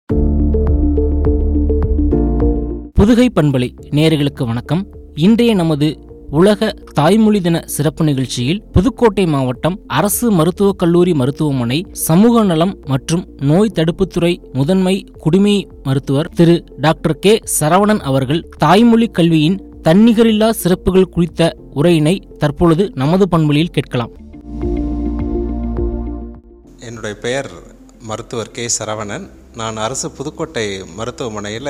புதுகை பண்பலை நேயர்களுக்கு வணக்கம் இன்றைய நமது உலக தாய்மொழி தின சிறப்பு நிகழ்ச்சியில் புதுக்கோட்டை மாவட்டம் அரசு மருத்துவக் கல்லூரி மருத்துவமனை சமூக நலம் மற்றும் நோய் தடுப்புத்துறை முதன்மை குடிமை மருத்துவர் திரு டாக்டர் கே சரவணன் அவர்கள் தாய்மொழி கல்வியின் தன்னிகரில்லா சிறப்புகள் குறித்த உரையினை தற்பொழுது நமது பண்பொழியில் கேட்கலாம் என்னுடைய பெயர் மருத்துவர் கே சரவணன் நான் அரசு புதுக்கோட்டை மருத்துவமனையில்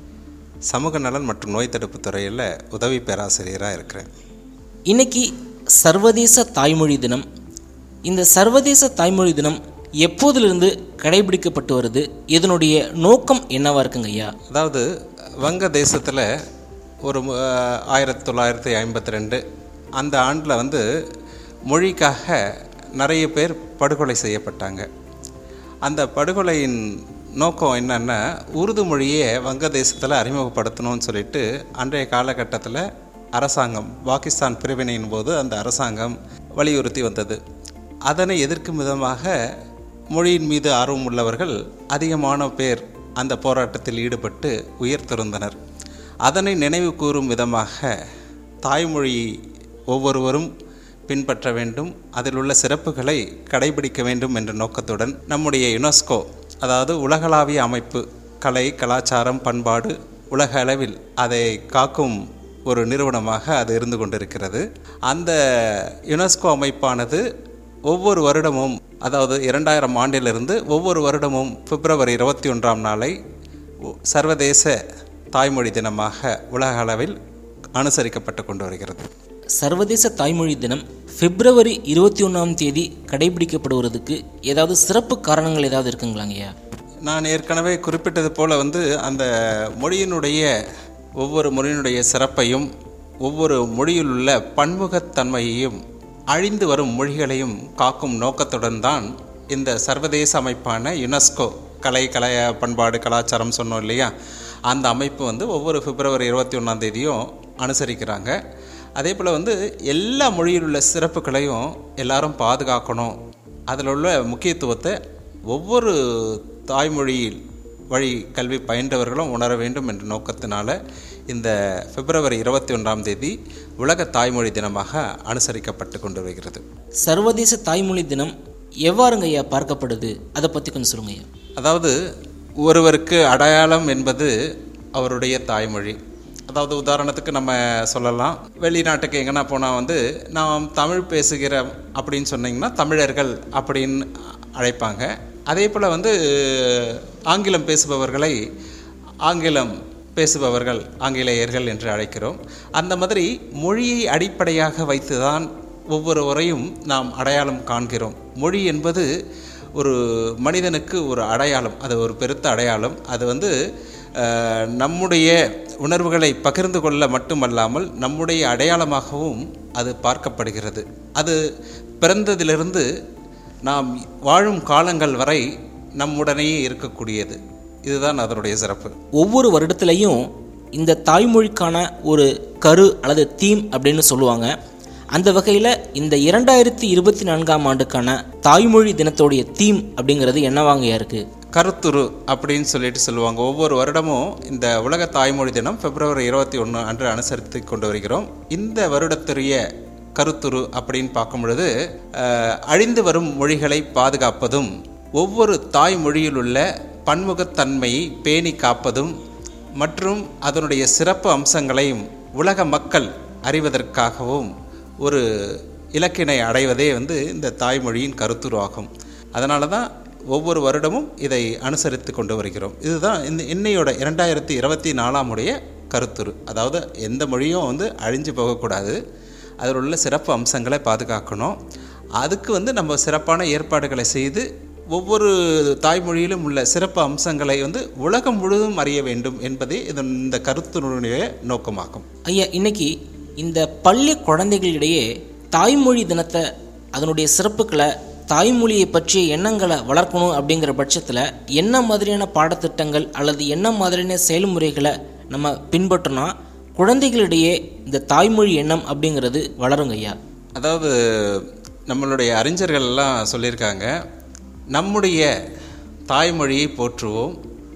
சமூக நலன் மற்றும் நோய் தடுப்பு துறையில் உதவி பேராசிரியராக இருக்கிறேன் இன்னைக்கு சர்வதேச தாய்மொழி தினம் இந்த சர்வதேச தாய்மொழி தினம் எப்போதிலிருந்து கடைபிடிக்கப்பட்டு வருது இதனுடைய நோக்கம் என்னவா இருக்குங்க ஐயா அதாவது வங்க தேசத்தில் ஒரு மு- ஆயிரத்தி தொள்ளாயிரத்தி ஐம்பத்தி ரெண்டு அந்த ஆண்டில் வந்து மொழிக்காக நிறைய பேர் படுகொலை செய்யப்பட்டாங்க அந்த படுகொலையின் நோக்கம் என்னன்னா உருது மொழியை வங்கதேசத்தில் அறிமுகப்படுத்தணும்னு சொல்லிட்டு அன்றைய காலகட்டத்தில் அரசாங்கம் பாகிஸ்தான் பிரிவினையின் போது அந்த அரசாங்கம் வலியுறுத்தி வந்தது அதனை எதிர்க்கும் விதமாக மொழியின் மீது ஆர்வம் உள்ளவர்கள் அதிகமான பேர் அந்த போராட்டத்தில் ஈடுபட்டு உயிர் துறந்தனர் அதனை நினைவு கூறும் விதமாக தாய்மொழி ஒவ்வொருவரும் பின்பற்ற வேண்டும் அதில் உள்ள சிறப்புகளை கடைபிடிக்க வேண்டும் என்ற நோக்கத்துடன் நம்முடைய யுனெஸ்கோ அதாவது உலகளாவிய அமைப்பு கலை கலாச்சாரம் பண்பாடு உலக அளவில் அதை காக்கும் ஒரு நிறுவனமாக அது இருந்து கொண்டிருக்கிறது அந்த யுனெஸ்கோ அமைப்பானது ஒவ்வொரு வருடமும் அதாவது இரண்டாயிரம் ஆண்டிலிருந்து ஒவ்வொரு வருடமும் பிப்ரவரி இருபத்தி ஒன்றாம் நாளை ஒ- சர்வதேச தாய்மொழி தினமாக உலக அளவில் அனுசரிக்கப்பட்டு கொண்டு வருகிறது சர்வதேச தாய்மொழி தினம் பிப்ரவரி இருபத்தி ஒன்றாம் தேதி கடைபிடிக்கப்படுவதற்கு ஏதாவது சிறப்பு காரணங்கள் ஏதாவது இருக்குங்களாங்க ஐயா நான் ஏற்கனவே குறிப்பிட்டது போல வந்து அந்த மொழியினுடைய ஒவ்வொரு மொழியினுடைய சிறப்பையும் ஒவ்வொரு மொழியில் உள்ள பன்முகத்தன்மையையும் அழிந்து வரும் மொழிகளையும் காக்கும் நோக்கத்துடன் தான் இந்த சர்வதேச அமைப்பான யுனெஸ்கோ கலை கலைய பண்பாடு கலாச்சாரம் சொன்னோம் இல்லையா அந்த அமைப்பு வந்து ஒவ்வொரு பிப்ரவரி இருபத்தி ஒன்றாம் தேதியும் அனுசரிக்கிறாங்க அதே போல் வந்து எல்லா மொழியில் உள்ள சிறப்புகளையும் எல்லாரும் பாதுகாக்கணும் அதில் உள்ள முக்கியத்துவத்தை ஒவ்வொரு தாய்மொழியில் வழி கல்வி பயின்றவர்களும் உணர வேண்டும் என்ற நோக்கத்தினால இந்த பிப்ரவரி இருபத்தி ஒன்றாம் தேதி உலக தாய்மொழி தினமாக அனுசரிக்கப்பட்டு கொண்டு வருகிறது சர்வதேச தாய்மொழி தினம் எவ்வாறுங்க ஐயா பார்க்கப்படுது அதை பற்றி கொஞ்சம் சொல்லுங்க ஐயா அதாவது ஒருவருக்கு அடையாளம் என்பது அவருடைய தாய்மொழி அதாவது உதாரணத்துக்கு நம்ம சொல்லலாம் வெளிநாட்டுக்கு எங்கன்னா போனால் வந்து நாம் தமிழ் பேசுகிற அப்படின்னு சொன்னீங்கன்னா தமிழர்கள் அப்படின்னு அழைப்பாங்க அதே போல் வந்து ஆங்கிலம் பேசுபவர்களை ஆங்கிலம் பேசுபவர்கள் ஆங்கிலேயர்கள் என்று அழைக்கிறோம் அந்த மாதிரி மொழியை அடிப்படையாக வைத்துதான் ஒவ்வொருவரையும் நாம் அடையாளம் காண்கிறோம் மொழி என்பது ஒரு மனிதனுக்கு ஒரு அடையாளம் அது ஒரு பெருத்த அடையாளம் அது வந்து அஹ், நம்முடைய உணர்வுகளை பகிர்ந்து கொள்ள மட்டுமல்லாமல் நம்முடைய அடையாளமாகவும் அது பார்க்கப்படுகிறது அது பிறந்ததிலிருந்து நாம் வாழும் காலங்கள் வரை நம்முடனேயே இருக்கக்கூடியது இதுதான் அதனுடைய சிறப்பு ஒவ்வொரு வருடத்துலையும் இந்த தாய்மொழிக்கான ஒரு கரு அல்லது தீம் அப்படின்னு சொல்லுவாங்க அந்த வகையில் இந்த இரண்டாயிரத்தி இருபத்தி நான்காம் ஆண்டுக்கான தாய்மொழி தினத்தோடைய தீம் அப்படிங்கிறது என்னவாங்கயா இருக்குது கருத்துரு அப்படின்னு சொல்லிட்டு சொல்லுவாங்க ஒவ்வொரு வருடமும் இந்த உலக தாய்மொழி தினம் பிப்ரவரி இருபத்தி ஒன்று அன்று அனுசரித்து கொண்டு வருகிறோம் இந்த வருடத்துடைய கருத்துரு அப்படின்னு பார்க்கும் பொழுது அஹ், அழிந்து வரும் மொழிகளை பாதுகாப்பதும் ஒவ்வொரு தாய்மொழியில் உள்ள பன்முகத்தன்மையை பேணி காப்பதும் மற்றும் அதனுடைய சிறப்பு அம்சங்களையும் உலக மக்கள் அறிவதற்காகவும் ஒரு இலக்கினை அடைவதே வந்து இந்த தாய்மொழியின் கருத்துரு ஆகும் அதனால தான் ஒவ்வொரு வருடமும் இதை அனுசரித்து கொண்டு வருகிறோம் இதுதான் இந்த இன்னையோட இரண்டாயிரத்தி இருபத்தி நாலாம் உடைய கருத்துரு அதாவது எந்த மொழியும் வந்து அழிஞ்சு போகக்கூடாது அதில் உள்ள சிறப்பு அம்சங்களை பாதுகாக்கணும் அதுக்கு வந்து நம்ம சிறப்பான ஏற்பாடுகளை செய்து ஒவ்வொரு தாய்மொழியிலும் உள்ள சிறப்பு அம்சங்களை வந்து உலகம் முழுவதும் அறிய வேண்டும் என்பதே இதன் இந்த கருத்தினுடைய நோக்கமாகும் ஐயா இன்னைக்கு இந்த பள்ளி குழந்தைகளிடையே தாய்மொழி தினத்தை அதனுடைய சிறப்புகளை தாய்மொழியை பற்றிய எண்ணங்களை வளர்க்கணும் அப்படிங்கிற பட்சத்தில் என்ன மாதிரியான பாடத்திட்டங்கள் அல்லது என்ன மாதிரியான செயல்முறைகளை நம்ம பின்பற்றினா குழந்தைகளிடையே இந்த தாய்மொழி எண்ணம் அப்படிங்கிறது வளருங்க ஐயா அதாவது நம்மளுடைய அறிஞர்கள் எல்லாம் சொல்லியிருக்காங்க நம்முடைய தாய்மொழியை போற்றுவோம்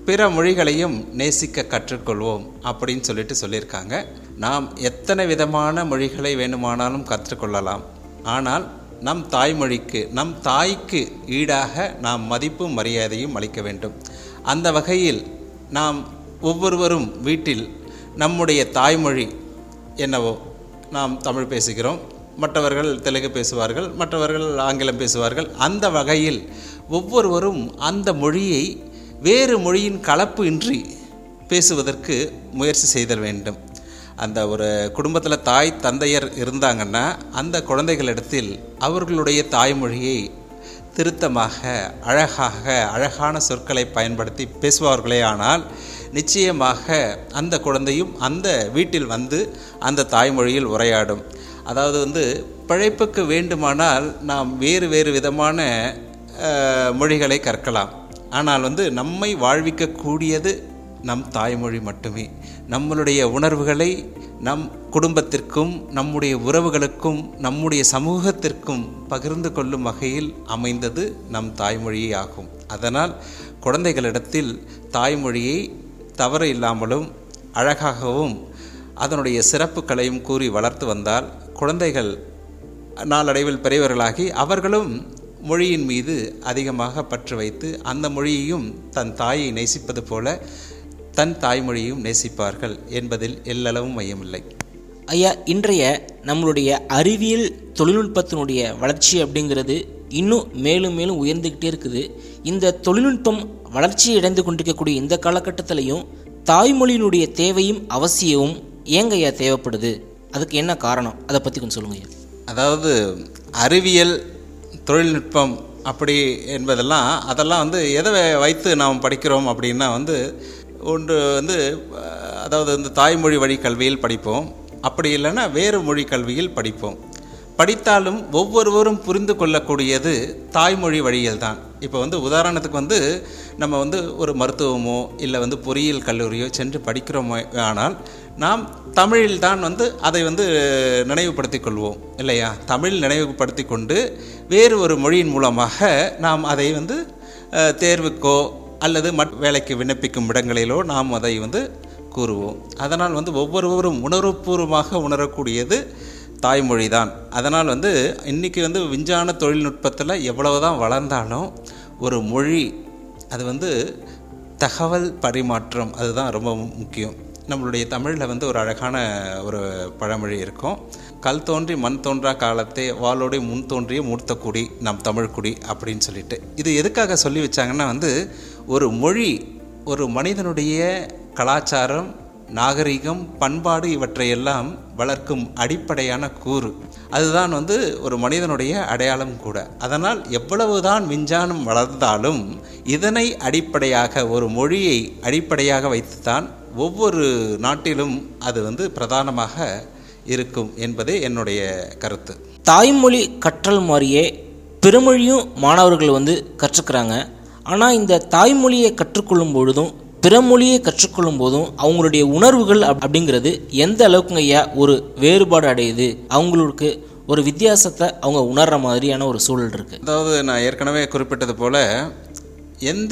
பிற மொழிகளையும் நேசிக்க கற்றுக்கொள்வோம் அப்படின்னு சொல்லிட்டு சொல்லியிருக்காங்க நாம் எத்தனை விதமான மொழிகளை வேண்டுமானாலும் கற்றுக்கொள்ளலாம் ஆனால் நம் தாய்மொழிக்கு நம் தாய்க்கு ஈடாக நாம் மதிப்பும் மரியாதையும் அளிக்க வேண்டும் அந்த வகையில் நாம் ஒவ்வொருவரும் வீட்டில் நம்முடைய தாய்மொழி என்னவோ நாம் தமிழ் பேசுகிறோம் மற்றவர்கள் தெலுங்கு பேசுவார்கள் மற்றவர்கள் ஆங்கிலம் பேசுவார்கள் அந்த வகையில் ஒவ்வொருவரும் அந்த மொழியை வேறு மொழியின் கலப்பு இன்றி பேசுவதற்கு முயற்சி செய்தல் வேண்டும் அந்த ஒரு குடும்பத்தில் தாய் தந்தையர் இருந்தாங்கன்னா அந்த குழந்தைகளிடத்தில் அவர்களுடைய தாய்மொழியை திருத்தமாக அழகாக அழகான சொற்களை பயன்படுத்தி பேசுவார்களே ஆனால் நிச்சயமாக அந்த குழந்தையும் அந்த வீட்டில் வந்து அந்த தாய்மொழியில் உரையாடும் அதாவது வந்து பிழைப்புக்கு வேண்டுமானால் நாம் வேறு வேறு விதமான அஹ், மொழிகளை கற்கலாம் ஆனால் வந்து நம்மை வாழ்விக்கக்கூடியது நம் தாய்மொழி மட்டுமே நம்மளுடைய உணர்வுகளை நம் குடும்பத்திற்கும் நம்முடைய உறவுகளுக்கும் நம்முடைய சமூகத்திற்கும் பகிர்ந்து கொள்ளும் வகையில் அமைந்தது நம் தாய்மொழியே ஆகும் அதனால் குழந்தைகளிடத்தில் தாய்மொழியை தவறு இல்லாமலும் அழகாகவும் அதனுடைய சிறப்புகளையும் கூறி வளர்த்து வந்தால் குழந்தைகள் நாளடைவில் பெரியவர்களாகி அவர்களும் மொழியின் மீது அதிகமாக பற்று வைத்து அந்த மொழியையும் தன் தாயை நேசிப்பது போல தன் தாய்மொழியையும் நேசிப்பார்கள் என்பதில் எல்லளவும் மையமில்லை ஐயா இன்றைய நம்மளுடைய அறிவியல் தொழில்நுட்பத்தினுடைய வளர்ச்சி அப்படிங்கிறது இன்னும் மேலும் மேலும் உயர்ந்துக்கிட்டே இருக்குது இந்த தொழில்நுட்பம் வளர்ச்சி அடைந்து கொண்டிருக்கக்கூடிய இந்த காலகட்டத்திலையும் தாய்மொழியினுடைய தேவையும் அவசியமும் ஏங்க ஐயா தேவைப்படுது அதுக்கு என்ன காரணம் அதை பற்றி கொஞ்சம் சொல்லுங்க ஐயா அதாவது அறிவியல் தொழில்நுட்பம் அப்படி என்பதெல்லாம் அதெல்லாம் வந்து எதை வைத்து நாம் படிக்கிறோம் அப்படின்னா வந்து ஒன்று வந்து அஹ், அதாவது இந்த தாய்மொழி வழி கல்வியில் படிப்போம் அப்படி இல்லைன்னா வேறு மொழி கல்வியில் படிப்போம் படித்தாலும் ஒவ்வொருவரும் புரிந்து கொள்ளக்கூடியது தாய்மொழி வழியில் தான் இப்போ வந்து உதாரணத்துக்கு வந்து நம்ம வந்து ஒரு மருத்துவமோ இல்லை வந்து பொறியியல் கல்லூரியோ சென்று படிக்கிறோமோ ஆனால் நாம் தமிழில் தான் வந்து அதை வந்து நினைவுபடுத்திக் கொள்வோம் இல்லையா தமிழ் நினைவுபடுத்தி கொண்டு வேறு ஒரு மொழியின் மூலமாக நாம் அதை வந்து அஹ், தேர்வுக்கோ அல்லது மட் வேலைக்கு விண்ணப்பிக்கும் இடங்களிலோ நாம் அதை வந்து கூறுவோம் அதனால் வந்து ஒவ்வொருவரும் உணர்வுபூர்வமாக உணரக்கூடியது தாய்மொழி தான் அதனால் வந்து இன்றைக்கி வந்து விஞ்ஞான தொழில்நுட்பத்தில் எவ்வளவு தான் வளர்ந்தாலும் ஒரு மொழி அது வந்து தகவல் பரிமாற்றம் அதுதான் ரொம்ப முக்கியம் நம்மளுடைய தமிழில் வந்து ஒரு அழகான ஒரு பழமொழி இருக்கும் கல் தோன்றி மண் தோன்றா காலத்தே வாளோடு முன் தோன்றிய மூர்த்த குடி நம் தமிழ் குடி அப்படின்னு சொல்லிட்டு இது எதுக்காக சொல்லி வச்சாங்கன்னா வந்து ஒரு மொழி ஒரு மனிதனுடைய கலாச்சாரம் நாகரிகம் பண்பாடு இவற்றையெல்லாம் வளர்க்கும் அடிப்படையான கூறு அதுதான் வந்து ஒரு மனிதனுடைய அடையாளம் கூட அதனால் எவ்வளவுதான் விஞ்ஞானம் வளர்ந்தாலும் இதனை அடிப்படையாக ஒரு மொழியை அடிப்படையாக வைத்துத்தான் ஒவ்வொரு நாட்டிலும் அது வந்து பிரதானமாக இருக்கும் என்பதே என்னுடைய கருத்து தாய்மொழி கற்றல் மாதிரியே பிறமொழியும் மாணவர்கள் வந்து கற்றுக்கிறாங்க ஆனால் இந்த தாய்மொழியை கற்றுக்கொள்ளும் பொழுதும் பிறமொழியை கற்றுக்கொள்ளும் போதும் அவங்களுடைய உணர்வுகள் அப்- அப்படிங்கிறது எந்த அளவுக்குங்க ஐயா ஒரு வேறுபாடு அடையுது அவங்களுக்கு ஒரு வித்தியாசத்தை அவங்க உணர்ற மாதிரியான ஒரு சூழல் இருக்குது அதாவது நான் ஏற்கனவே குறிப்பிட்டது போல எந்த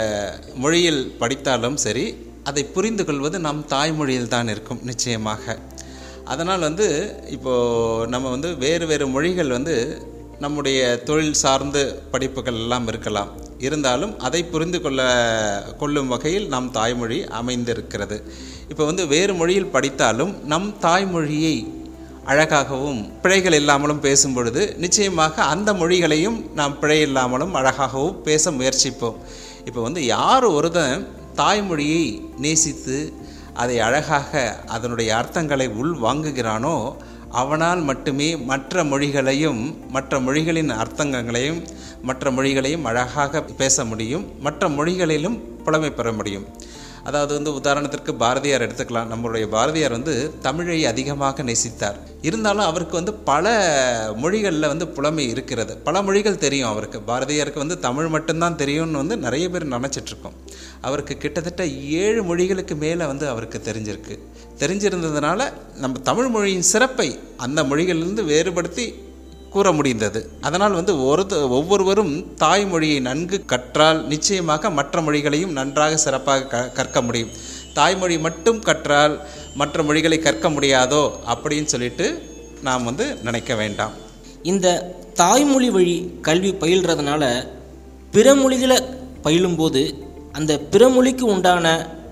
மொழியில் படித்தாலும் சரி அதை புரிந்து கொள்வது நம் தாய்மொழியில் தான் இருக்கும் நிச்சயமாக அதனால் வந்து இப்போது நம்ம வந்து வேறு வேறு மொழிகள் வந்து நம்முடைய தொழில் சார்ந்த படிப்புகள் எல்லாம் இருக்கலாம் இருந்தாலும் அதை புரிந்து கொள்ள கொள்ளும் வகையில் நம் தாய்மொழி அமைந்திருக்கிறது இப்போ வந்து வேறு மொழியில் படித்தாலும் நம் தாய்மொழியை அழகாகவும் பிழைகள் இல்லாமலும் பேசும் பொழுது நிச்சயமாக அந்த மொழிகளையும் நாம் பிழை இல்லாமலும் அழகாகவும் பேச முயற்சிப்போம் இப்போ வந்து யார் ஒருத்தன் தாய்மொழியை நேசித்து அதை அழகாக அதனுடைய அர்த்தங்களை உள் வாங்குகிறானோ அவனால் மட்டுமே மற்ற மொழிகளையும் மற்ற மொழிகளின் அர்த்தங்களையும் மற்ற மொழிகளையும் அழகாக பேச முடியும் மற்ற மொழிகளிலும் புலமை பெற முடியும் அதாவது வந்து உதாரணத்திற்கு பாரதியார் எடுத்துக்கலாம் நம்மளுடைய பாரதியார் வந்து தமிழை அதிகமாக நேசித்தார் இருந்தாலும் அவருக்கு வந்து பல மொழிகளில் வந்து புலமை இருக்கிறது பல மொழிகள் தெரியும் அவருக்கு பாரதியாருக்கு வந்து தமிழ் மட்டும்தான் தெரியும்னு வந்து நிறைய பேர் நினச்சிட்டு இருக்கோம் அவருக்கு கிட்டத்தட்ட ஏழு மொழிகளுக்கு மேலே வந்து அவருக்கு தெரிஞ்சிருக்கு தெரிஞ்சிருந்ததுனால நம்ம தமிழ் மொழியின் சிறப்பை அந்த மொழிகளிலிருந்து வேறுபடுத்தி கூற முடிந்தது அதனால் வந்து ஒரு ஒவ்வொருவரும் தாய்மொழியை நன்கு கற்றால் நிச்சயமாக மற்ற மொழிகளையும் நன்றாக சிறப்பாக க கற்க முடியும் தாய்மொழி மட்டும் கற்றால் மற்ற மொழிகளை கற்க முடியாதோ அப்படின்னு சொல்லிட்டு நாம் வந்து நினைக்க வேண்டாம் இந்த தாய்மொழி வழி கல்வி பயில்றதுனால பிற மொழிகளை பயிலும்போது அந்த பிற மொழிக்கு உண்டான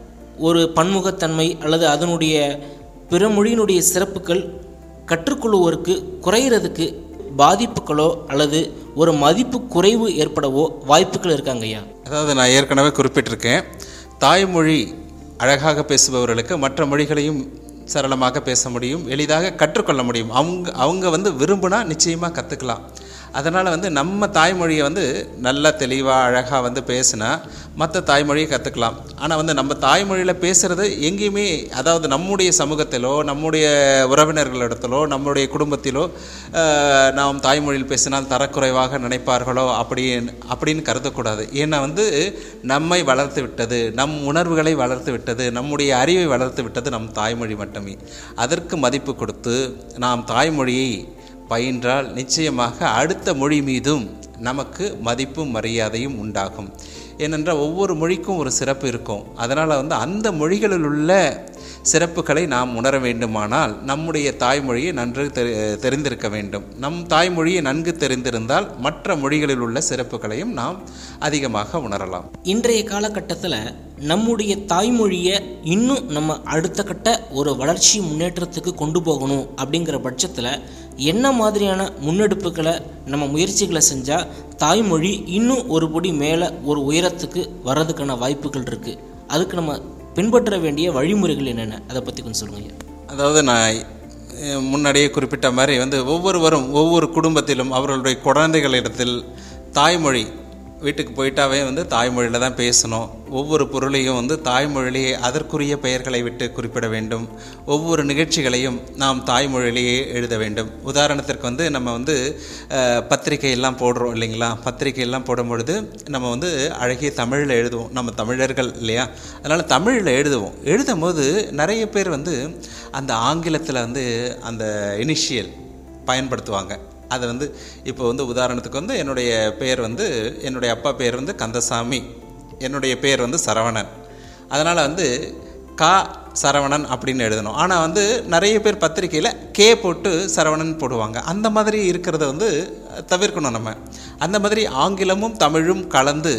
ஒரு பன்முகத்தன்மை அல்லது அதனுடைய பிற மொழியினுடைய சிறப்புகள் கற்றுக்கொள்வோருக்கு குறையிறதுக்கு பாதிப்புகளோ அல்லது ஒரு மதிப்பு குறைவு ஏற்படவோ வாய்ப்புகள் இருக்காங்க ஐயா அதாவது நான் ஏற்கனவே குறிப்பிட்டிருக்கேன் தாய்மொழி அழகாக பேசுபவர்களுக்கு மற்ற மொழிகளையும் சரளமாக பேச முடியும் எளிதாக கற்றுக்கொள்ள முடியும் அவங்க அவங்க வந்து விரும்பினா நிச்சயமாக கற்றுக்கலாம் அதனால் வந்து நம்ம தாய்மொழியை வந்து நல்லா தெளிவாக அழகாக வந்து பேசினா மற்ற தாய்மொழியை கற்றுக்கலாம் ஆனால் வந்து நம்ம தாய்மொழியில் பேசுகிறது எங்கேயுமே அதாவது நம்முடைய சமூகத்திலோ நம்முடைய உறவினர்களிடத்திலோ நம்முடைய குடும்பத்திலோ ஆஹ், நாம் தாய்மொழியில் பேசினால் தரக்குறைவாக நினைப்பார்களோ அப்படின்னு அப்படின்னு கருதக்கூடாது ஏன்னா வந்து நம்மை வளர்த்து விட்டது நம் உணர்வுகளை வளர்த்து விட்டது நம்முடைய அறிவை வளர்த்து விட்டது நம் தாய்மொழி மட்டுமே அதற்கு மதிப்பு கொடுத்து நாம் தாய்மொழியை பயின்றால் நிச்சயமாக அடுத்த மொழி மீதும் நமக்கு மதிப்பும் மரியாதையும் உண்டாகும் ஏனென்றால் ஒவ்வொரு மொழிக்கும் ஒரு சிறப்பு இருக்கும் அதனால் வந்து அந்த மொழிகளில் உள்ள சிறப்புகளை நாம் உணர வேண்டுமானால் நம்முடைய தாய்மொழியை நன்று தெரி தெரிந்திருக்க வேண்டும் நம் தாய்மொழியை நன்கு தெரிந்திருந்தால் மற்ற மொழிகளில் உள்ள சிறப்புகளையும் நாம் அதிகமாக உணரலாம் இன்றைய காலகட்டத்தில் நம்முடைய தாய்மொழியை இன்னும் நம்ம அடுத்த கட்ட ஒரு வளர்ச்சி முன்னேற்றத்துக்கு கொண்டு போகணும் அப்படிங்கிற பட்சத்தில் என்ன மாதிரியான முன்னெடுப்புகளை நம்ம முயற்சிகளை செஞ்சால் தாய்மொழி இன்னும் ஒரு படி மேலே ஒரு உயரத்துக்கு வர்றதுக்கான வாய்ப்புகள் இருக்குது அதுக்கு நம்ம பின்பற்ற வேண்டிய வழிமுறைகள் என்னென்ன அதை பற்றி கொஞ்சம் சொல்லுங்க ஐயா அதாவது நான் அஹ், முன்னாடியே குறிப்பிட்ட மாதிரி வந்து ஒவ்வொருவரும் ஒவ்வொரு குடும்பத்திலும் அவர்களுடைய குழந்தைகளிடத்தில் தாய்மொழி வீட்டுக்கு போயிட்டாவே வந்து தாய்மொழியில் தான் பேசணும் ஒவ்வொரு பொருளையும் வந்து தாய்மொழியிலேயே அதற்குரிய பெயர்களை விட்டு குறிப்பிட வேண்டும் ஒவ்வொரு நிகழ்ச்சிகளையும் நாம் தாய்மொழியிலேயே எழுத வேண்டும் உதாரணத்திற்கு வந்து நம்ம வந்து அஹ், பத்திரிகை எல்லாம் போடுறோம் இல்லைங்களா பத்திரிகை எல்லாம் போடும் பொழுது நம்ம வந்து அழகிய தமிழில் எழுதுவோம் நம்ம தமிழர்கள் இல்லையா அதனால் தமிழில் எழுதுவோம் எழுதும் போது நிறைய பேர் வந்து அந்த ஆங்கிலத்தில் வந்து அந்த இனிஷியல் பயன்படுத்துவாங்க அது வந்து இப்போ வந்து உதாரணத்துக்கு வந்து என்னுடைய பேர் வந்து என்னுடைய அப்பா பேர் வந்து கந்தசாமி என்னுடைய பேர் வந்து சரவணன் அதனால் வந்து கா சரவணன் அப்படின்னு எழுதணும் ஆனால் வந்து நிறைய பேர் பத்திரிக்கையில் கே போட்டு சரவணன் போடுவாங்க அந்த மாதிரி இருக்கிறத வந்து தவிர்க்கணும் நம்ம அந்த மாதிரி ஆங்கிலமும் தமிழும் கலந்து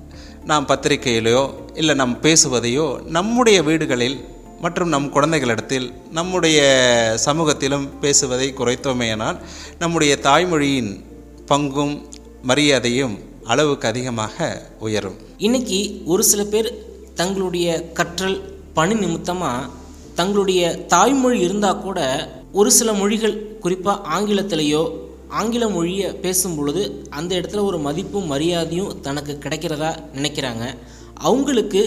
நாம் பத்திரிகையிலையோ இல்லை நாம் பேசுவதையோ நம்முடைய வீடுகளில் மற்றும் நம் குழந்தைகளிடத்தில் நம்முடைய சமூகத்திலும் பேசுவதை குறைத்தோமேயானால் நம்முடைய தாய்மொழியின் பங்கும் மரியாதையும் அளவுக்கு அதிகமாக உயரும் இன்னைக்கு ஒரு சில பேர் தங்களுடைய கற்றல் பணி நிமித்தமாக தங்களுடைய தாய்மொழி இருந்தால் கூட ஒரு சில மொழிகள் குறிப்பாக ஆங்கிலத்திலேயோ ஆங்கில மொழியை பேசும் பொழுது அந்த இடத்துல ஒரு மதிப்பும் மரியாதையும் தனக்கு கிடைக்கிறதா நினைக்கிறாங்க அவங்களுக்கு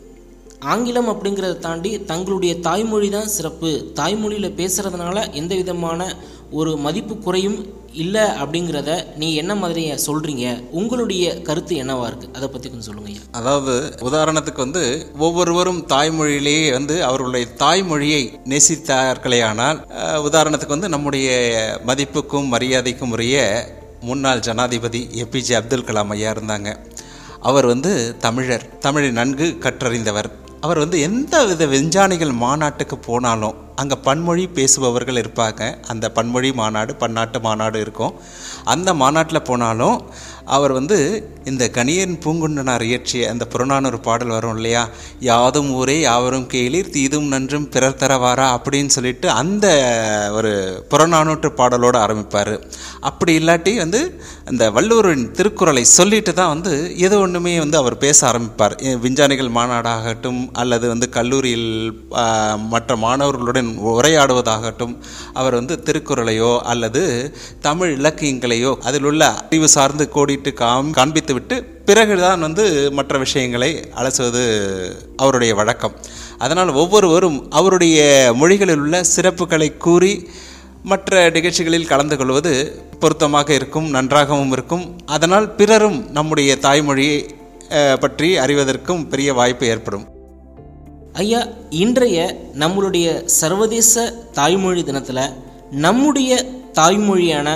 ஆங்கிலம் அப்படிங்கிறத தாண்டி தங்களுடைய தாய்மொழி தான் சிறப்பு தாய்மொழியில் பேசுகிறதுனால எந்த விதமான ஒரு மதிப்பு குறையும் இல்லை அப்படிங்கிறத நீ என்ன மாதிரி சொல்கிறீங்க உங்களுடைய கருத்து என்னவா இருக்குது அதை பற்றி கொஞ்சம் சொல்லுங்க ஐயா அதாவது உதாரணத்துக்கு வந்து ஒவ்வொருவரும் தாய்மொழியிலேயே வந்து அவர்களுடைய தாய்மொழியை நேசித்தார்களேயானால் அஹ், உதாரணத்துக்கு வந்து நம்முடைய மதிப்புக்கும் மரியாதைக்கும் உரிய முன்னாள் ஜனாதிபதி ஏபிஜே அப்துல் கலாம் ஐயா இருந்தாங்க அவர் வந்து தமிழர் தமிழை நன்கு கற்றறிந்தவர் அவர் வந்து எந்த வித விஞ்ஞானிகள் மாநாட்டுக்கு போனாலும் அங்கே பன்மொழி பேசுபவர்கள் இருப்பாங்க அந்த பன்மொழி மாநாடு பன்னாட்டு மாநாடு இருக்கும் அந்த மாநாட்டில் போனாலும் அவர் வந்து இந்த கணியன் பூங்குண்டனார் இயற்றிய அந்த புறநானூறு பாடல் வரும் இல்லையா யாதும் ஊரே யாவரும் கேளீர் தீதும் நன்றும் பிறர் தரவாரா அப்படின்னு சொல்லிட்டு அந்த ஒரு புறநானூற்று பாடலோடு ஆரம்பிப்பார் அப்படி இல்லாட்டி வந்து அந்த வள்ளுவரின் திருக்குறளை சொல்லிட்டு தான் வந்து ஏதோ ஒன்றுமே வந்து அவர் பேச ஆரம்பிப்பார் எ- விஞ்ஞானிகள் மாநாடாகட்டும் அல்லது வந்து கல்லூரியில் ஆ, மற்ற மாணவர்களுடன் உரையாடுவதாகட்டும் அவர் வந்து திருக்குறளையோ அல்லது தமிழ் இலக்கியங்களையோ அதில் உள்ள அறிவு சார்ந்து கோடிட்டு காம் காண்பித்து விட்டு பிறகுதான் வந்து மற்ற விஷயங்களை அலசுவது அவருடைய வழக்கம் அதனால் ஒவ்வொருவரும் அவருடைய மொழிகளில் உள்ள சிறப்புகளை கூறி மற்ற நிகழ்ச்சிகளில் கலந்து கொள்வது பொருத்தமாக இருக்கும் நன்றாகவும் இருக்கும் அதனால் பிறரும் நம்முடைய தாய்மொழியை அஹ், பற்றி அறிவதற்கும் பெரிய வாய்ப்பு ஏற்படும் ஐயா இன்றைய நம்மளுடைய சர்வதேச தாய்மொழி தினத்தில் நம்முடைய தாய்மொழியான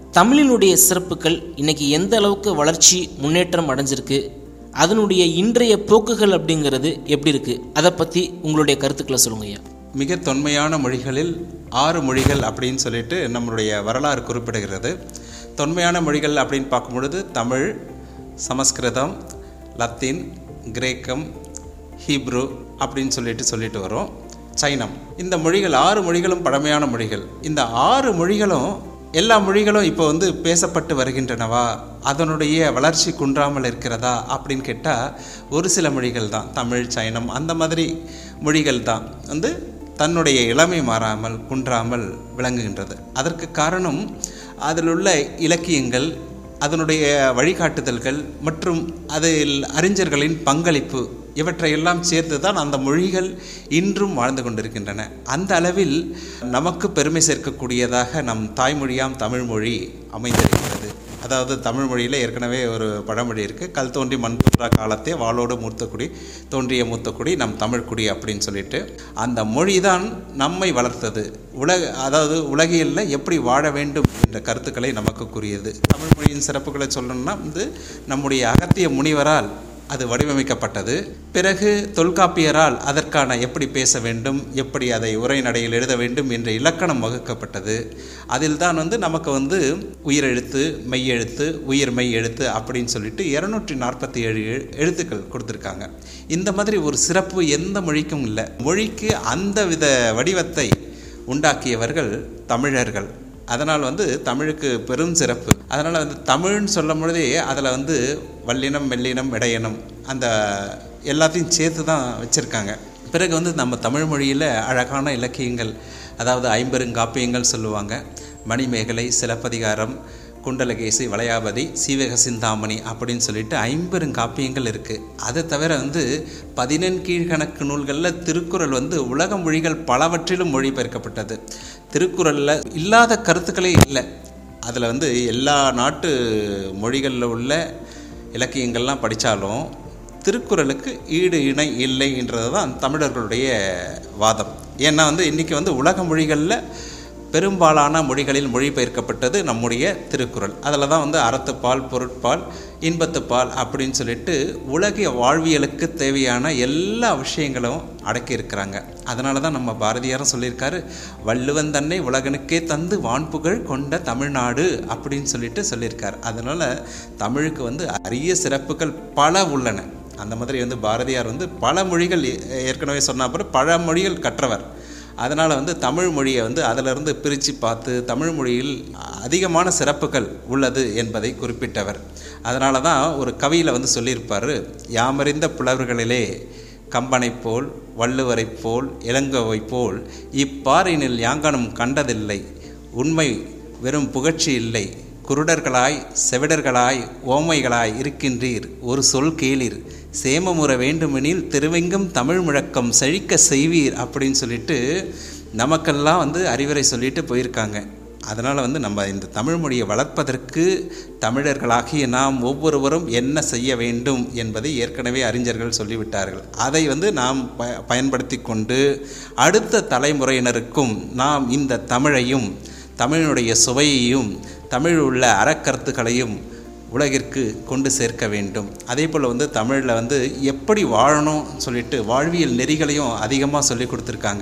தமிழினுடைய சிறப்புகள் இன்னைக்கு எந்த அளவுக்கு வளர்ச்சி முன்னேற்றம் அடைஞ்சிருக்கு அதனுடைய இன்றைய போக்குகள் அப்படிங்கிறது எப்படி இருக்கு அதை பற்றி உங்களுடைய கருத்துக்களை சொல்லுங்க ஐயா மிக தொன்மையான மொழிகளில் ஆறு மொழிகள் அப்படின்னு சொல்லிட்டு நம்மளுடைய வரலாறு குறிப்பிடுகிறது தொன்மையான மொழிகள் அப்படின்னு பார்க்கும் பொழுது தமிழ் சமஸ்கிருதம் லத்தீன் கிரேக்கம் ஹீப்ரு அப்படின்னு சொல்லிட்டு சொல்லிட்டு வரோம் சைனம் இந்த மொழிகள் ஆறு மொழிகளும் பழமையான மொழிகள் இந்த ஆறு மொழிகளும் எல்லா மொழிகளும் இப்போ வந்து பேசப்பட்டு வருகின்றனவா அதனுடைய வளர்ச்சி குன்றாமல் இருக்கிறதா அப்படின்னு கேட்டால் ஒரு சில மொழிகள் தான் தமிழ் சைனம் அந்த மாதிரி மொழிகள் தான் வந்து தன்னுடைய இளமை மாறாமல் குன்றாமல் விளங்குகின்றது அதற்கு காரணம் அதில் உள்ள இலக்கியங்கள் அதனுடைய வழிகாட்டுதல்கள் மற்றும் அதில் அறிஞர்களின் பங்களிப்பு இவற்றையெல்லாம் சேர்த்து தான் அந்த மொழிகள் இன்றும் வாழ்ந்து கொண்டிருக்கின்றன அந்த அளவில் நமக்கு பெருமை சேர்க்கக்கூடியதாக நம் தாய்மொழியாம் தமிழ்மொழி அமைந்திருக்கிறது அதாவது தமிழ் மொழியில் ஏற்கனவே ஒரு பழமொழி இருக்குது கல் தோன்றி மண் தோன்றா காலத்தே வாளோடு மூத்தக்குடி தோன்றிய மூத்தக்குடி நம் தமிழ்குடி அப்படின்னு சொல்லிட்டு அந்த மொழி தான் நம்மை வளர்த்தது உலக அதாவது உலகியலில் எப்படி வாழ வேண்டும் என்ற கருத்துக்களை நமக்கு கூறியது தமிழ் மொழியின் சிறப்புகளை சொல்லணும்னா வந்து நம்முடைய அகத்திய முனிவரால் அது வடிவமைக்கப்பட்டது பிறகு தொல்காப்பியரால் அதற்கான எப்படி பேச வேண்டும் எப்படி அதை உரைநடையில் எழுத வேண்டும் என்ற இலக்கணம் வகுக்கப்பட்டது அதில் தான் வந்து நமக்கு வந்து உயிரெழுத்து மெய்யெழுத்து உயிர் மெய் எழுத்து அப்படின்னு சொல்லிட்டு இரநூற்றி நாற்பத்தி ஏழு எழுத்துக்கள் கொடுத்துருக்காங்க இந்த மாதிரி ஒரு சிறப்பு எந்த மொழிக்கும் இல்லை மொழிக்கு அந்த வித வடிவத்தை உண்டாக்கியவர்கள் தமிழர்கள் அதனால் வந்து தமிழுக்கு பெரும் சிறப்பு அதனால் வந்து தமிழ்னு சொல்லும் பொழுதே அதில் வந்து வல்லினம் மெல்லினம் இடையினம் அந்த எல்லாத்தையும் சேர்த்து தான் வச்சுருக்காங்க பிறகு வந்து நம்ம தமிழ் மொழியில் அழகான இலக்கியங்கள் அதாவது ஐம்பெருங்காப்பியங்கள் சொல்லுவாங்க மணிமேகலை சிலப்பதிகாரம் குண்டலகேசி வளையாபதி சீவக சிந்தாமணி அப்படின்னு சொல்லிட்டு ஐம்பெருங்காப்பியங்கள் இருக்குது அதை தவிர வந்து பதினெண் கீழ்கணக்கு நூல்களில் திருக்குறள் வந்து உலக மொழிகள் பலவற்றிலும் மொழிபெயர்க்கப்பட்டது திருக்குறளில் இல்லாத கருத்துக்களே இல்லை அதில் வந்து எல்லா நாட்டு மொழிகளில் உள்ள இலக்கியங்கள்லாம் படித்தாலும் திருக்குறளுக்கு ஈடு இணை இல்லைன்றது தான் தமிழர்களுடைய வாதம் ஏன்னா வந்து இன்றைக்கி வந்து உலக மொழிகளில் பெரும்பாலான மொழிகளில் மொழிபெயர்க்கப்பட்டது நம்முடைய திருக்குறள் அதில் தான் வந்து அறத்துப்பால் பொருட்பால் இன்பத்துப்பால் அப்படின்னு சொல்லிட்டு உலக வாழ்வியலுக்கு தேவையான எல்லா விஷயங்களும் அடக்கியிருக்கிறாங்க அதனால தான் நம்ம பாரதியாரும் சொல்லியிருக்காரு வள்ளுவன் தன்னை உலகனுக்கே தந்து வான்புகழ் கொண்ட தமிழ்நாடு அப்படின்னு சொல்லிட்டு சொல்லியிருக்கார் அதனால் தமிழுக்கு வந்து அரிய சிறப்புகள் பல உள்ளன அந்த மாதிரி வந்து பாரதியார் வந்து பல மொழிகள் ஏற்கனவே சொன்ன அப்புறம் பல மொழிகள் கற்றவர் அதனால் வந்து தமிழ் மொழியை வந்து அதிலிருந்து பிரித்து பார்த்து தமிழ் மொழியில் அதிகமான சிறப்புகள் உள்ளது என்பதை குறிப்பிட்டவர் அதனால தான் ஒரு கவியில் வந்து சொல்லியிருப்பார் யாமறிந்த புலவர்களிலே கம்பனைப் போல் வள்ளுவரைப் போல் இளங்கோவைப் போல் இப்பாரினில் யாங்கனும் கண்டதில்லை உண்மை வெறும் புகழ்ச்சி இல்லை குருடர்களாய் செவிடர்களாய் ஓமைகளாய் இருக்கின்றீர் ஒரு சொல் கேளீர் சேமமுற வேண்டுமெனில் திருவெங்கும் தமிழ் முழக்கம் செழிக்க செய்வீர் அப்படின்னு சொல்லிட்டு நமக்கெல்லாம் வந்து அறிவுரை சொல்லிட்டு போயிருக்காங்க அதனால் வந்து நம்ம இந்த தமிழ் மொழியை வளர்ப்பதற்கு தமிழர்களாகிய நாம் ஒவ்வொருவரும் என்ன செய்ய வேண்டும் என்பதை ஏற்கனவே அறிஞர்கள் சொல்லிவிட்டார்கள் அதை வந்து நாம் ப பயன்படுத்தி கொண்டு அடுத்த தலைமுறையினருக்கும் நாம் இந்த தமிழையும் தமிழினுடைய சுவையையும் தமிழ் உள்ள அறக்கருத்துக்களையும் உலகிற்கு கொண்டு சேர்க்க வேண்டும் அதே போல் வந்து தமிழில் வந்து எப்படி வாழணும் சொல்லிட்டு வாழ்வியல் நெறிகளையும் அதிகமாக சொல்லி கொடுத்துருக்காங்க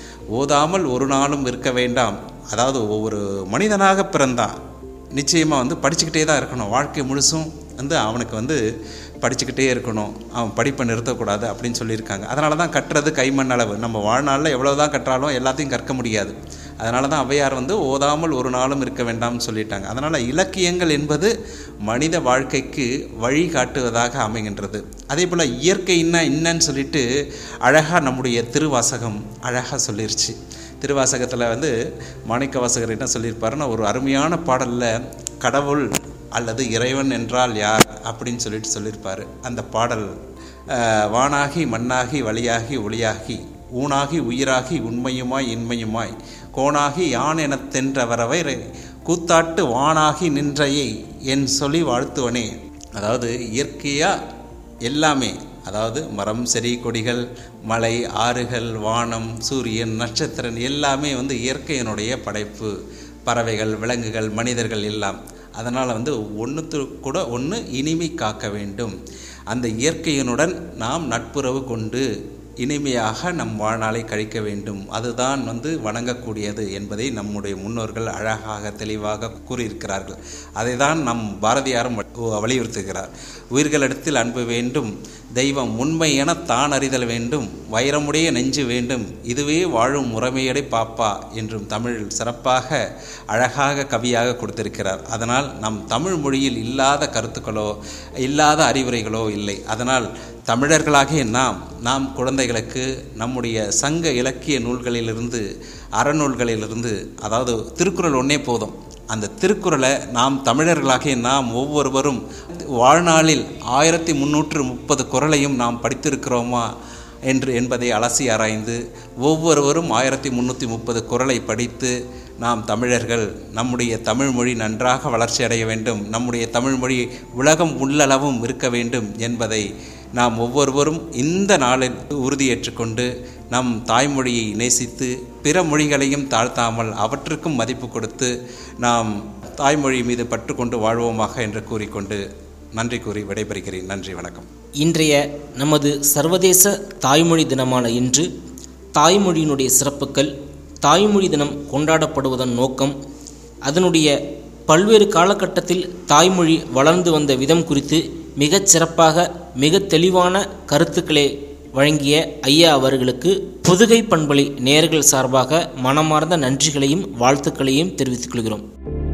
ஓதாமல் ஒரு நாளும் இருக்க வேண்டாம் அதாவது ஒவ்வொரு மனிதனாக பிறந்தான் நிச்சயமாக வந்து படிச்சுக்கிட்டே தான் இருக்கணும் வாழ்க்கை முழுசும் வந்து அவனுக்கு வந்து படிச்சுக்கிட்டே இருக்கணும் அவன் படிப்பை நிறுத்தக்கூடாது அப்படின்னு சொல்லியிருக்காங்க அதனால தான் கட்டுறது கைமண் அளவு நம்ம வாழ்நாளில் எவ்வளோ தான் கற்றாலும் எல்லாத்தையும் கற்க முடியாது அதனால தான் ஔவையார் வந்து ஓதாமல் ஒரு நாளும் இருக்க வேண்டாம்னு சொல்லிட்டாங்க அதனால் இலக்கியங்கள் என்பது மனித வாழ்க்கைக்கு வழி காட்டுவதாக அமைகின்றது அதே போல் இயற்கைன்னா என்னன்னு சொல்லிட்டு அழகாக நம்முடைய திருவாசகம் அழகாக சொல்லிருச்சு திருவாசகத்தில் வந்து மாணிக்க வாசகர் என்ன சொல்லியிருப்பாருன்னா ஒரு அருமையான பாடலில் கடவுள் அல்லது இறைவன் என்றால் யார் அப்படின்னு சொல்லிட்டு சொல்லியிருப்பார் அந்த பாடல் வானாகி மண்ணாகி வழியாகி ஒளியாகி ஊனாகி உயிராகி உண்மையுமாய் இன்மையுமாய் கோணாகி யான் எனத் தென்றவரவை கூத்தாட்டு வானாகி நின்றையை என் சொல்லி வாழ்த்துவனே அதாவது இயற்கையாக எல்லாமே அதாவது மரம் செடி கொடிகள் மலை ஆறுகள் வானம் சூரியன் நட்சத்திரன் எல்லாமே வந்து இயற்கையினுடைய படைப்பு பறவைகள் விலங்குகள் மனிதர்கள் எல்லாம் அதனால் வந்து ஒன்றுத்து கூட ஒன்று இனிமை காக்க வேண்டும் அந்த இயற்கையினுடன் நாம் நட்புறவு கொண்டு இனிமையாக நம் வாழ்நாளை கழிக்க வேண்டும் அதுதான் வந்து வணங்கக்கூடியது என்பதை நம்முடைய முன்னோர்கள் அழகாக தெளிவாக கூறியிருக்கிறார்கள் அதை தான் நம் பாரதியாரும் வலியுறுத்துகிறார் உயிர்களிடத்தில் அன்பு வேண்டும் தெய்வம் உண்மை என தான் அறிதல் வேண்டும் வைரமுடைய நெஞ்சு வேண்டும் இதுவே வாழும் முறைமையடை பாப்பா என்றும் தமிழ் சிறப்பாக அழகாக கவியாக கொடுத்திருக்கிறார் அதனால் நம் தமிழ் மொழியில் இல்லாத கருத்துக்களோ இல்லாத அறிவுரைகளோ இல்லை அதனால் தமிழர்களாகிய நாம் நாம் குழந்தைகளுக்கு நம்முடைய சங்க இலக்கிய நூல்களிலிருந்து அறநூல்களிலிருந்து அதாவது திருக்குறள் ஒன்றே போதும் அந்த திருக்குறளை நாம் தமிழர்களாகிய நாம் ஒவ்வொருவரும் வாழ்நாளில் ஆயிரத்தி முந்நூற்று முப்பது குறளையும் நாம் படித்திருக்கிறோமா என்று என்பதை அலசி ஆராய்ந்து ஒவ்வொருவரும் ஆயிரத்தி முந்நூற்றி முப்பது குறளை படித்து நாம் தமிழர்கள் நம்முடைய தமிழ் மொழி நன்றாக வளர்ச்சி அடைய வேண்டும் நம்முடைய தமிழ் மொழி உலகம் உள்ளளவும் இருக்க வேண்டும் என்பதை நாம் ஒவ்வொருவரும் இந்த நாளில் உறுதியேற்றுக்கொண்டு நம் தாய்மொழியை நேசித்து பிற மொழிகளையும் தாழ்த்தாமல் அவற்றுக்கும் மதிப்பு கொடுத்து நாம் தாய்மொழி மீது பற்று கொண்டு வாழ்வோமாக என்று கூறிக்கொண்டு நன்றி கூறி விடைபெறுகிறேன் நன்றி வணக்கம் இன்றைய நமது சர்வதேச தாய்மொழி தினமான இன்று தாய்மொழியினுடைய சிறப்புகள் தாய்மொழி தினம் கொண்டாடப்படுவதன் நோக்கம் அதனுடைய பல்வேறு காலகட்டத்தில் தாய்மொழி வளர்ந்து வந்த விதம் குறித்து மிகச் சிறப்பாக மிக தெளிவான கருத்துக்களை வழங்கிய ஐயா அவர்களுக்கு புதுகை பண்பலை நேர்கள் சார்பாக மனமார்ந்த நன்றிகளையும் வாழ்த்துக்களையும் தெரிவித்துக் கொள்கிறோம்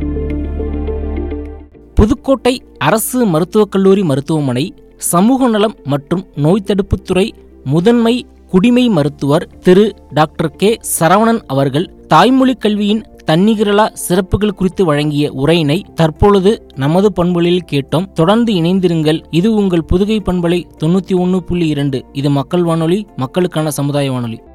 புதுக்கோட்டை அரசு மருத்துவக் கல்லூரி மருத்துவமனை சமூக நலம் மற்றும் நோய் தடுப்புத்துறை முதன்மை குடிமை மருத்துவர் திரு டாக்டர் கே சரவணன் அவர்கள் தாய்மொழி கல்வியின் தன்னிகரலா சிறப்புகள் குறித்து வழங்கிய உரையினை தற்பொழுது நமது பண்புகளில் கேட்டோம் தொடர்ந்து இணைந்திருங்கள் இது உங்கள் புதுகை பண்பலை தொண்ணூத்தி ஒன்று புள்ளி இரண்டு இது மக்கள் வானொலி மக்களுக்கான சமுதாய வானொலி